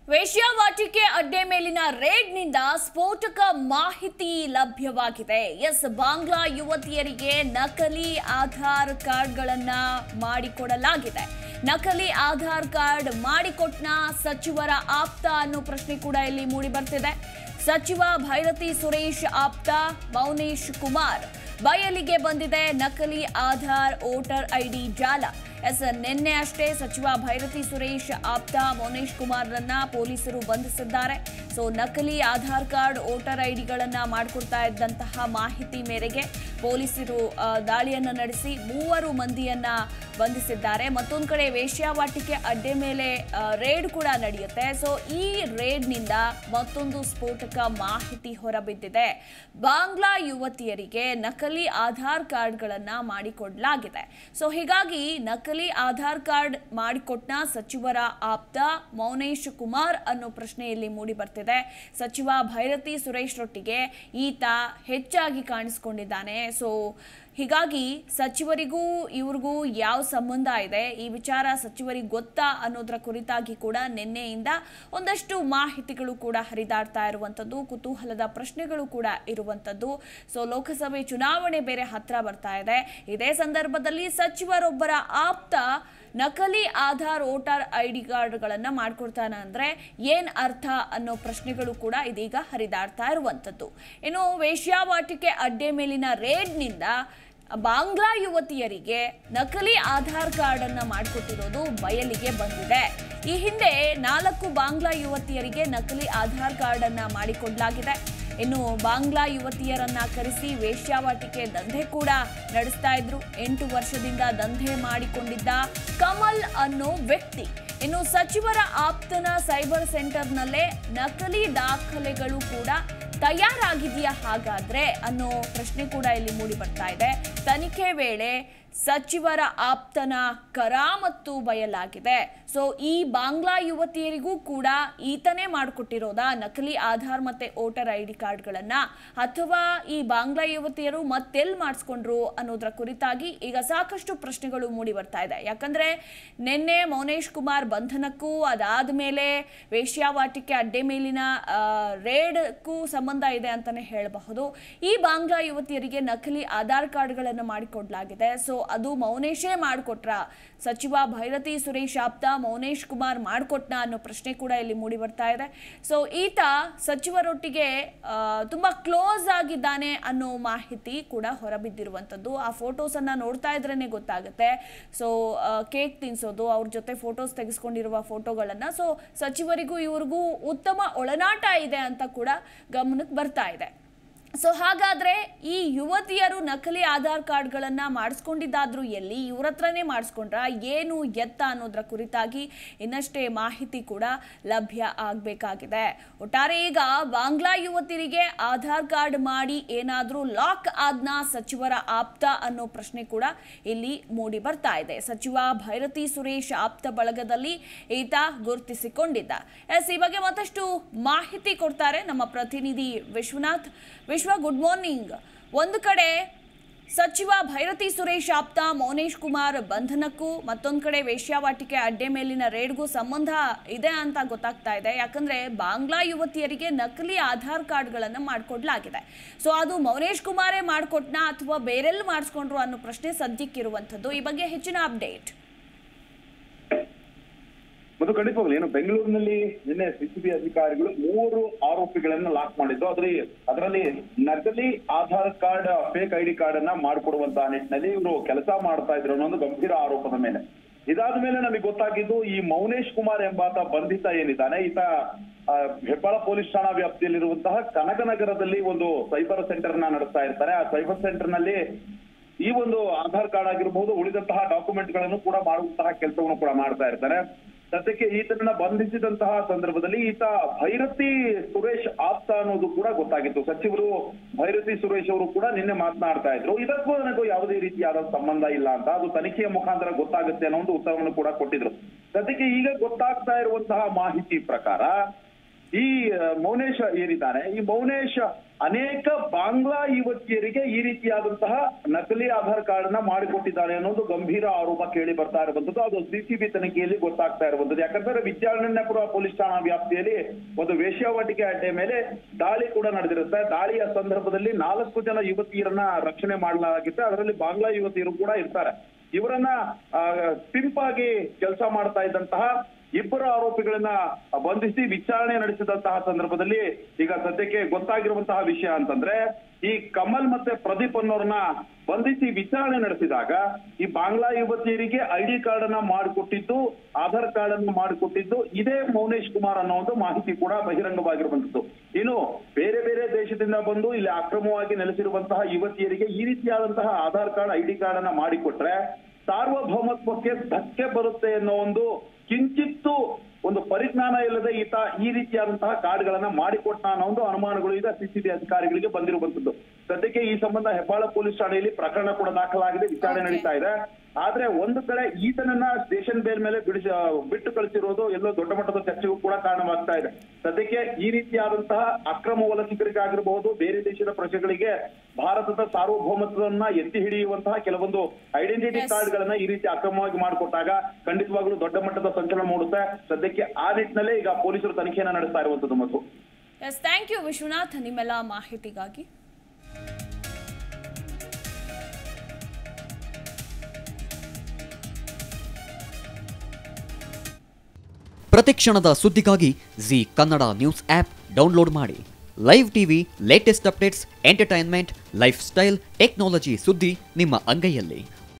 ವೇಶ್ಯಾವಾಟಿಕೆ ಅಡ್ಡೆ ಮೇಲಿನ ರೇಡ್ನಿಂದ ಸ್ಫೋಟಕ ಮಾಹಿತಿ ಲಭ್ಯವಾಗಿದೆ ಎಸ್ ಬಾಂಗ್ಲಾ ಯುವತಿಯರಿಗೆ ನಕಲಿ ಆಧಾರ್ ಕಾರ್ಡ್ಗಳನ್ನ ಮಾಡಿಕೊಡಲಾಗಿದೆ ನಕಲಿ ಆಧಾರ್ ಕಾರ್ಡ್ ಮಾಡಿಕೊಟ್ನ ಸಚಿವರ ಆಪ್ತ ಅನ್ನೋ ಪ್ರಶ್ನೆ ಕೂಡ ಇಲ್ಲಿ ಮೂಡಿ ಬರ್ತಿದೆ ಸಚಿವ ಭೈರತಿ ಸುರೇಶ್ ಆಪ್ತ ಮೌನೇಶ್ ಕುಮಾರ್ ಬಯಲಿಗೆ ಬಂದಿದೆ ನಕಲಿ ಆಧಾರ್ ವೋಟರ್ ಐಡಿ ಜಾಲ ಎಸ್ ನಿನ್ನೆ ಅಷ್ಟೇ ಸಚಿವ ಭೈರತಿ ಸುರೇಶ್ ಆಪ್ತ ಮೌನೇಶ್ ಕುಮಾರ್ರನ್ನ ಪೊಲೀಸರು ಬಂಧಿಸಿದ್ದಾರೆ ಸೊ ನಕಲಿ ಆಧಾರ್ ಕಾರ್ಡ್ ವೋಟರ್ ಐಡಿಗಳನ್ನ ಮಾಡಿಕೊಡ್ತಾ ಇದ್ದಂತಹ ಮಾಹಿತಿ ಮೇರೆಗೆ ಪೊಲೀಸರು ಆ, ದಾಳಿಯನ್ನ ನಡೆಸಿ ಮೂವರು ಮಂದಿಯನ್ನ ಬಂಧಿಸಿದ್ದಾರೆ ಮತ್ತೊಂದು ಕಡೆ ವೇಶ್ಯಾವಾಟಿಕೆ ಅಡ್ಡೆ ಮೇಲೆ ಆ, ರೇಡ್ ಕೂಡ ನಡೆಯುತ್ತೆ ಸೊ ಈ ರೇಡ್ನಿಂದ ಮತ್ತೊಂದು ಸ್ಫೋಟಕ ಮಾಹಿತಿ ಹೊರಬಿದ್ದಿದೆ ಬಾಂಗ್ಲಾ ಯುವತಿಯರಿಗೆ ನಕಲಿ ಆಧಾರ್ ಕಾರ್ಡ್ಗಳನ್ನ ಮಾಡಿಕೊಡಲಾಗಿದೆ ಸೊ ಹೀಗಾಗಿ ನಕಲಿ ಆಧಾರ್ ಕಾರ್ಡ್ ಮಾಡಿಕೊಟ್ಟ ಸಚಿವರ ಆಪ್ತ ಮೌನೇಶ್ ಕುಮಾರ್ ಅನ್ನೋ ಪ್ರಶ್ನೆಯಲ್ಲಿ ಮೂಡಿ ಬರ್ತಿದೆ ಸಚಿವ ಭೈರತಿ ಸುರೇಶ್ ರೊಟ್ಟಿಗೆ ಈತ ಹೆಚ್ಚಾಗಿ ಕಾಣಿಸ್ಕೊಂಡಿದ್ದಾನೆ ಸೊ ಹೀಗಾಗಿ ಸಚಿವರಿಗೂ ಇವ್ರಿಗೂ ಯಾವ ಸಂಬಂಧ ಇದೆ ಈ ವಿಚಾರ ಸಚಿವರಿಗೆ ಗೊತ್ತಾ ಅನ್ನೋದರ ಕುರಿತಾಗಿ ಕೂಡ ನಿನ್ನೆಯಿಂದ ಒಂದಷ್ಟು ಮಾಹಿತಿಗಳು ಕೂಡ ಹರಿದಾಡ್ತಾ ಇರುವಂಥದ್ದು ಕುತೂಹಲದ ಪ್ರಶ್ನೆಗಳು ಕೂಡ ಇರುವಂಥದ್ದು ಸೊ ಲೋಕಸಭೆ ಚುನಾವಣೆ ಬೇರೆ ಹತ್ರ ಬರ್ತಾ ಇದೆ ಇದೇ ಸಂದರ್ಭದಲ್ಲಿ ಸಚಿವರೊಬ್ಬರ ಆಪ್ತ ನಕಲಿ ಆಧಾರ್ ವೋಟರ್ ಐ ಡಿ ಕಾರ್ಡ್ಗಳನ್ನು ಮಾಡ್ಕೊಡ್ತಾನೆ ಅಂದ್ರೆ ಏನ್ ಅರ್ಥ ಅನ್ನೋ ಪ್ರಶ್ನೆಗಳು ಕೂಡ ಇದೀಗ ಹರಿದಾಡ್ತಾ ಇರುವಂಥದ್ದು ಇನ್ನು ವೇಶ್ಯಾವಾಟಿಕೆ ಅಡ್ಡೆ ಮೇಲಿನ ರೇಡ್ನಿಂದ ಬಾಂಗ್ಲಾ ಯುವತಿಯರಿಗೆ ನಕಲಿ ಆಧಾರ್ ಕಾರ್ಡ್ ಅನ್ನ ಮಾಡಿಕೊಟ್ಟಿರೋದು ಬಯಲಿಗೆ ಬಂದಿದೆ ಈ ಹಿಂದೆ ನಾಲ್ಕು ಬಾಂಗ್ಲಾ ಯುವತಿಯರಿಗೆ ನಕಲಿ ಆಧಾರ್ ಕಾರ್ಡ್ ಅನ್ನ ಮಾಡಿಕೊಡಲಾಗಿದೆ ಇನ್ನು ಬಾಂಗ್ಲಾ ಯುವತಿಯರನ್ನ ಕರೆಸಿ ವೇಶ್ಯಾವಾಟಿಕೆ ದಂಧೆ ಕೂಡ ನಡೆಸ್ತಾ ಇದ್ರು ಎಂಟು ವರ್ಷದಿಂದ ದಂಧೆ ಮಾಡಿಕೊಂಡಿದ್ದ ಕಮಲ್ ಅನ್ನೋ ವ್ಯಕ್ತಿ ಇನ್ನು ಸಚಿವರ ಆಪ್ತನ ಸೈಬರ್ ಸೆಂಟರ್ನಲ್ಲೇ ನಕಲಿ ದಾಖಲೆಗಳು ಕೂಡ ತಯಾರಾಗಿದೆಯಾ ಹಾಗಾದ್ರೆ ಅನ್ನೋ ಪ್ರಶ್ನೆ ಕೂಡ ಇಲ್ಲಿ ಮೂಡಿ ಬರ್ತಾ ಇದೆ ತನಿಖೆ ವೇಳೆ ಸಚಿವರ ಆಪ್ತನ ಕರಾಮತ್ತು ಬಯಲಾಗಿದೆ ಸೊ ಈ ಬಾಂಗ್ಲಾ ಯುವತಿಯರಿಗೂ ಕೂಡ ಈತನೇ ಮಾಡಿಕೊಟ್ಟಿರೋದಾ ನಕಲಿ ಆಧಾರ್ ಮತ್ತೆ ವೋಟರ್ ಐ ಡಿ ಕಾರ್ಡ್ಗಳನ್ನ ಅಥವಾ ಈ ಬಾಂಗ್ಲಾ ಯುವತಿಯರು ಮತ್ತೆಲ್ಲಿ ಮಾಡಿಸ್ಕೊಂಡ್ರು ಅನ್ನೋದ್ರ ಕುರಿತಾಗಿ ಈಗ ಸಾಕಷ್ಟು ಪ್ರಶ್ನೆಗಳು ಮೂಡಿ ಬರ್ತಾ ಇದೆ ಯಾಕಂದ್ರೆ ನಿನ್ನೆ ಮೌನೇಶ್ ಕುಮಾರ್ ಬಂಧನಕ್ಕೂ ಅದಾದ ಮೇಲೆ ವೇಶ್ಯಾವಾಟಿಕೆ ಅಡ್ಡೆ ಮೇಲಿನ ಆ, ರೇಡ್ಕ್ಕೂ ಸಂಬಂಧ ಇದೆ ಅಂತಾನೆ ಹೇಳಬಹುದು ಈ ಬಾಂಗ್ಲಾ ಯುವತಿಯರಿಗೆ ನಕಲಿ ಆಧಾರ್ ಕಾರ್ಡ್ಗಳನ್ನು ಮಾಡಿಕೊಡ್ಲಾಗಿದೆ ಸೊ ಅದು ಮೌನೇಶೇ ಮಾಡಿಕೊಟ್ರ ಸಚಿವ ಭೈರತಿ ಸುರೇಶ್ ಆಪ್ತ ಮೌನೇಶ್ ಕುಮಾರ್ ಮಾಡಿಕೊಟ್ನ ಅನ್ನೋ ಪ್ರಶ್ನೆ ಕೂಡ ಇಲ್ಲಿ ಮೂಡಿ ಬರ್ತಾ ಇದೆ ಸೊ ಈತ ಸಚಿವರೊಟ್ಟಿಗೆ ಆ, ತುಂಬಾ ಕ್ಲೋಸ್ ಆಗಿದ್ದಾನೆ ಅನ್ನೋ ಮಾಹಿತಿ ಕೂಡ ಹೊರಬಿದ್ದಿರುವಂಥದ್ದು ಆ ಫೋಟೋಸ್ ಅನ್ನ ನೋಡ್ತಾ ಇದ್ರೇನೆ ಗೊತ್ತಾಗುತ್ತೆ ಸೊ ಕೇಕ್ ತಿನ್ಸೋದು ಅವ್ರ ಜೊತೆ ಫೋಟೋಸ್ ತೆಗೆಸ್ಕೊಂಡಿರುವ ಫೋಟೋಗಳನ್ನ ಸೊ ಸಚಿವರಿಗೂ ಇವ್ರಿಗೂ ಉತ್ತಮ ಒಳನಾಟ ಇದೆ ಅಂತ ಕೂಡ ಗಮನಕ್ಕೆ ಬರ್ತಾ ಇದೆ ಸೊ ಹಾಗಾದ್ರೆ ಈ ಯುವತಿಯರು ನಕಲಿ ಆಧಾರ್ ಕಾರ್ಡ್ಗಳನ್ನ ಮಾಡಿಸ್ಕೊಂಡಿದ್ದಾದ್ರೂ ಎಲ್ಲಿ ಇವ್ರ ಹತ್ರನೇ ಮಾಡಿಸ್ಕೊಂಡ್ರ ಏನು ಎತ್ತ ಅನ್ನೋದ್ರ ಕುರಿತಾಗಿ ಇನ್ನಷ್ಟೇ ಮಾಹಿತಿ ಕೂಡ ಲಭ್ಯ ಆಗಬೇಕಾಗಿದೆ ಒಟ್ಟಾರೆ ಈಗ ಬಾಂಗ್ಲಾ ಯುವತಿಯರಿಗೆ ಆಧಾರ್ ಕಾರ್ಡ್ ಮಾಡಿ ಏನಾದ್ರೂ ಲಾಕ್ ಆದ್ನ ಸಚಿವರ ಆಪ್ತ ಅನ್ನೋ ಪ್ರಶ್ನೆ ಕೂಡ ಇಲ್ಲಿ ಮೂಡಿ ಬರ್ತಾ ಇದೆ ಸಚಿವ ಭೈರತಿ ಸುರೇಶ್ ಆಪ್ತ ಬಳಗದಲ್ಲಿ ಈತ ಗುರುತಿಸಿಕೊಂಡಿದ್ದ ಎಸ್ ಈ ಬಗ್ಗೆ ಮತ್ತಷ್ಟು ಮಾಹಿತಿ ಕೊಡ್ತಾರೆ ನಮ್ಮ ಪ್ರತಿನಿಧಿ ವಿಶ್ವನಾಥ್ ವಿಶ್ವ ಗುಡ್ ಮಾರ್ನಿಂಗ್ ಒಂದು ಕಡೆ ಸಚಿವ ಭೈರತಿ ಸುರೇಶ್ ಆಪ್ತ ಮೌನೇಶ್ ಕುಮಾರ್ ಬಂಧನಕ್ಕೂ ಮತ್ತೊಂದು ಕಡೆ ವೇಶ್ಯಾವಾಟಿಕೆ ಅಡ್ಡೆ ಮೇಲಿನ ರೇಡ್ಗೂ ಸಂಬಂಧ ಇದೆ ಅಂತ ಗೊತ್ತಾಗ್ತಾ ಇದೆ ಯಾಕಂದ್ರೆ ಬಾಂಗ್ಲಾ ಯುವತಿಯರಿಗೆ ನಕಲಿ ಆಧಾರ್ ಕಾರ್ಡ್ಗಳನ್ನು ಮಾಡಿಕೊಡ್ಲಾಗಿದೆ ಸೊ ಅದು ಮೌನೇಶ್ ಕುಮಾರೇ ಮಾಡಿಕೊಟ್ನಾ ಅಥವಾ ಬೇರೆಲ್ಲಿ ಮಾಡಿಸ್ಕೊಂಡ್ರು ಅನ್ನೋ ಪ್ರಶ್ನೆ ಸದ್ಯಕ್ಕಿರುವಂಥದ್ದು ಈ ಬಗ್ಗೆ ಹೆಚ್ಚಿನ ಅಪ್ಡೇಟ್ ಮತ್ತು ಖಂಡಿತವಾಗ್ಲು ಏನು ಬೆಂಗಳೂರಿನಲ್ಲಿ ನಿನ್ನೆ ಸಿಸಿಬಿ ಅಧಿಕಾರಿಗಳು ಮೂವರು ಆರೋಪಿಗಳನ್ನ ಲಾಕ್ ಮಾಡಿದ್ದು ಅದರಲ್ಲಿ ಅದರಲ್ಲಿ ನಕಲಿ Aadhaar card fake ID card ಅನ್ನ ಮಾಡಿಕೊಡುವಂತಹ ನಿಟ್ಟಿನಲ್ಲಿ ಇವರು ಕೆಲಸ ಮಾಡ್ತಾ ಇದ್ರು ಅನ್ನೋ ಒಂದು ಗಂಭೀರ ಆರೋಪದ ಮೇಲೆ ಇದಾದ ಮೇಲೆ ನಮಗೆ ಗೊತ್ತಾಗಿದ್ದು ಈ ಮೌನೇಶ್ ಕುಮಾರ್ ಎಂಬಾತ ಬಂಧಿತ ಏನಿದ್ದಾನೆ ಈತ ಆ, ಹೆಬ್ಬಾಳ ಪೊಲೀಸ್ ಠಾಣಾ ವ್ಯಾಪ್ತಿಯಲ್ಲಿರುವಂತಹ ಕನಕನಗರದಲ್ಲಿ ಒಂದು ಸೈಬರ್ ಸೆಂಟರ್ ನ ನಡೆಸ್ತಾ ಇರ್ತಾರೆ ಆ ಸೈಬರ್ ಸೆಂಟರ್ ನಲ್ಲಿ ಈ ಒಂದು ಆಧಾರ್ ಕಾರ್ಡ್ ಆಗಿರಬಹುದು ಉಳಿದಂತಹ ಡಾಕ್ಯುಮೆಂಟ್ ಗಳನ್ನು ಕೂಡ ಮಾಡುವಂತಹ ಕೆಲಸವನ್ನು ಕೂಡ ಮಾಡ್ತಾ ಇರ್ತಾರೆ ಸದ್ಯಕ್ಕೆ ಈತನನ್ನ ಬಂಧಿಸಿದಂತಹ ಸಂದರ್ಭದಲ್ಲಿ ಈತ ಭೈರತಿ ಸುರೇಶ್ ಆಪ್ತ ಅನ್ನೋದು ಕೂಡ ಗೊತ್ತಾಗಿತ್ತು ಸಚಿವರು ಭೈರತಿ ಸುರೇಶ್ ಅವರು ಕೂಡ ನಿನ್ನೆ ಮಾತನಾಡ್ತಾ ಇದ್ರು ಇದಕ್ಕೂ ನನಗೂ ಯಾವುದೇ ರೀತಿಯಾದ ಸಂಬಂಧ ಇಲ್ಲ ಅಂತ ಅದು ತನಿಖೆಯ ಮುಖಾಂತರ ಗೊತ್ತಾಗುತ್ತೆ ಅನ್ನೋ ಒಂದು ಉತ್ತರವನ್ನು ಕೂಡ ಕೊಟ್ಟಿದ್ರು ಸದ್ಯಕ್ಕೆ ಈಗ ಗೊತ್ತಾಗ್ತಾ ಇರುವಂತಹ ಮಾಹಿತಿ ಪ್ರಕಾರ ಈ ಆ, ಮೌನೇಶ ಏನಿದ್ದಾನೆ ಈ ಮೌನೇಶ ಅನೇಕ ಬಾಂಗ್ಲಾ ಯುವತಿಯರಿಗೆ ಈ ರೀತಿಯಾದಂತಹ ನಕಲಿ ಆಧಾರ್ ಕಾರ್ಡ್ ನ ಮಾಡಿಕೊಟ್ಟಿದ್ದಾನೆ ಅನ್ನೋದು ಗಂಭೀರ ಆರೋಪ ಕೇಳಿ ಬರ್ತಾ ಇರುವಂತದ್ದು ಅದು ಸಿಸಿಬಿ ತನಿಖೆಯಲ್ಲಿ ಗೊತ್ತಾಗ್ತಾ ಇರುವಂತದ್ದು ಯಾಕಂದ್ರೆ ವಿಚಾರಣೆಪುರ ಪೊಲೀಸ್ ಠಾಣಾ ವ್ಯಾಪ್ತಿಯಲ್ಲಿ ಒಂದು ವೇಶ್ಯಾವಾಟಿಕೆ ಅಡ್ಡೆ ಮೇಲೆ ದಾಳಿ ಕೂಡ ನಡೆದಿರುತ್ತೆ ದಾಳಿಯ ಸಂದರ್ಭದಲ್ಲಿ ನಾಲ್ಕು ಜನ ಯುವತಿಯರನ್ನ ರಕ್ಷಣೆ ಮಾಡಲಾಗಿತ್ತು ಅದರಲ್ಲಿ ಬಾಂಗ್ಲಾ ಯುವತಿಯರು ಕೂಡ ಇರ್ತಾರೆ ಇವರನ್ನ ಪಿಂಪ್ ಆಗಿ ಕೆಲಸ ಮಾಡ್ತಾ ಇದ್ದಂತಹ ಇಬ್ಬರು ಆರೋಪಿಗಳನ್ನ ಬಂಧಿಸಿ ವಿಚಾರಣೆ ನಡೆಸಿದಂತಹ ಸಂದರ್ಭದಲ್ಲಿ ಈಗ ಸದ್ಯಕ್ಕೆ ಗೊತ್ತಾಗಿರುವಂತಹ ವಿಷಯ ಅಂತಂದ್ರೆ ಈ ಕಮಲ್ ಮತ್ತೆ ಪ್ರದೀಪ್ ಅನ್ನೋರ್ನ ಬಂಧಿಸಿ ವಿಚಾರಣೆ ನಡೆಸಿದಾಗ ಈ ಬಾಂಗ್ಲಾ ಯುವತಿಯರಿಗೆ ಐಡಿ ಕಾರ್ಡ್ ಅನ್ನ ಮಾಡಿಕೊಟ್ಟಿದ್ದು ಆಧಾರ್ ಕಾರ್ಡ್ ಅನ್ನು ಮಾಡಿಕೊಟ್ಟಿದ್ದು ಇದೇ ಮೌನೇಶ್ ಕುಮಾರ್ ಅನ್ನೋ ಒಂದು ಮಾಹಿತಿ ಕೂಡ ಬಹಿರಂಗವಾಗಿರುವಂತದ್ದು ಇನ್ನು ಬೇರೆ ಬೇರೆ ದೇಶದಿಂದ ಬಂದು ಇಲ್ಲಿ ಅಕ್ರಮವಾಗಿ ನೆಲೆಸಿರುವಂತಹ ಯುವತಿಯರಿಗೆ ಈ ರೀತಿಯಾದಂತಹ ಆಧಾರ್ ಕಾರ್ಡ್ ಐಡಿ ಕಾರ್ಡ್ ಅನ್ನ ಮಾಡಿಕೊಟ್ರೆ ಸಾರ್ವಭೌಮತ್ವಕ್ಕೆ ಧಕ್ಕೆ ಬರುತ್ತೆ ಅನ್ನೋ ಒಂದು ಕಿಂಚಿತ್ತು ಒಂದು ಪರಿಜ್ಞಾನ ಇಲ್ಲದೆ ಈತ ಈ ರೀತಿಯಾದಂತಹ ಕಾರ್ಡ್ಗಳನ್ನ ಮಾಡಿಕೊಟ್ಟ ಅನ್ನೋ ಒಂದು ಅನುಮಾನಗಳು ಈಗ ಸಿಸಿಬಿ ಅಧಿಕಾರಿಗಳಿಗೆ ಬಂದಿರುವಂತದ್ದು ಸದ್ಯಕ್ಕೆ ಈ ಸಂಬಂಧ ಹೆಬ್ಬಾಳ ಪೊಲೀಸ್ ಠಾಣೆಯಲ್ಲಿ ಪ್ರಕರಣ ಕೂಡ ದಾಖಲಾಗಿದೆ ವಿಚಾರಣೆ Okay. ನಡೀತಾ ಇದೆ ಆದ್ರೆ ಒಂದು ಕಡೆ ಈತನನ್ನ ಸ್ಟೇಷನ್ ಬೇಲ್ ಮೇಲೆ ಬಿಡಿಸಿ ಬಿಟ್ಟು ಕಳಿಸಿರೋದು ಎಲ್ಲೋ ದೊಡ್ಡ ಮಟ್ಟದ ಚರ್ಚೆಗೂ ಕೂಡ ಕಾರಣವಾಗ್ತಾ ಇದೆ ಸದ್ಯಕ್ಕೆ ಈ ರೀತಿಯಾದಂತಹ ಅಕ್ರಮ ವಲಸಿಗರಿಗಾಗಿರಬಹುದು ಬೇರೆ ದೇಶದ ಪ್ರಜೆಗಳಿಗೆ ಭಾರತದ ಸಾರ್ವಭೌಮತ್ವವನ್ನ ಎತ್ತಿ ಹಿಡಿಯುವಂತಹ ಕೆಲವೊಂದು ಐಡೆಂಟಿಟಿ Yes. ಕಾರ್ಡ್ ಗಳನ್ನ ಈ ರೀತಿ ಅಕ್ರಮವಾಗಿ ಮಾಡಿಕೊಟ್ಟಾಗ ಖಂಡಿತವಾಗ್ಲೂ ದೊಡ್ಡ ಮಟ್ಟದ ಸಂಚಲನ ಮೂಡುತ್ತೆ ಸದ್ಯಕ್ಕೆ ಆ ನಿಟ್ಟಿನಲ್ಲೇ ಈಗ ಪೊಲೀಸರು ತನಿಖೆಯನ್ನ ನಡೆಸ್ತಾ ಇರುವಂತದ್ದು ಮತ್ತು ಎಸ್ ಥ್ಯಾಂಕ್ ಯು ವಿಶ್ವನಾಥ್ ನಿಮ್ಮೆಲ್ಲ ಮಾಹಿತಿಗಾಗಿ ಪ್ರತಿಕ್ಷಣದ ಸುದ್ದಿಗಾಗಿ Zee Kannada news app download ಮಾಡಿ live TV latest updates entertainment lifestyle technology ಸುದ್ದಿ ನಿಮ್ಮ ಅಂಗೈಯಲ್ಲಿ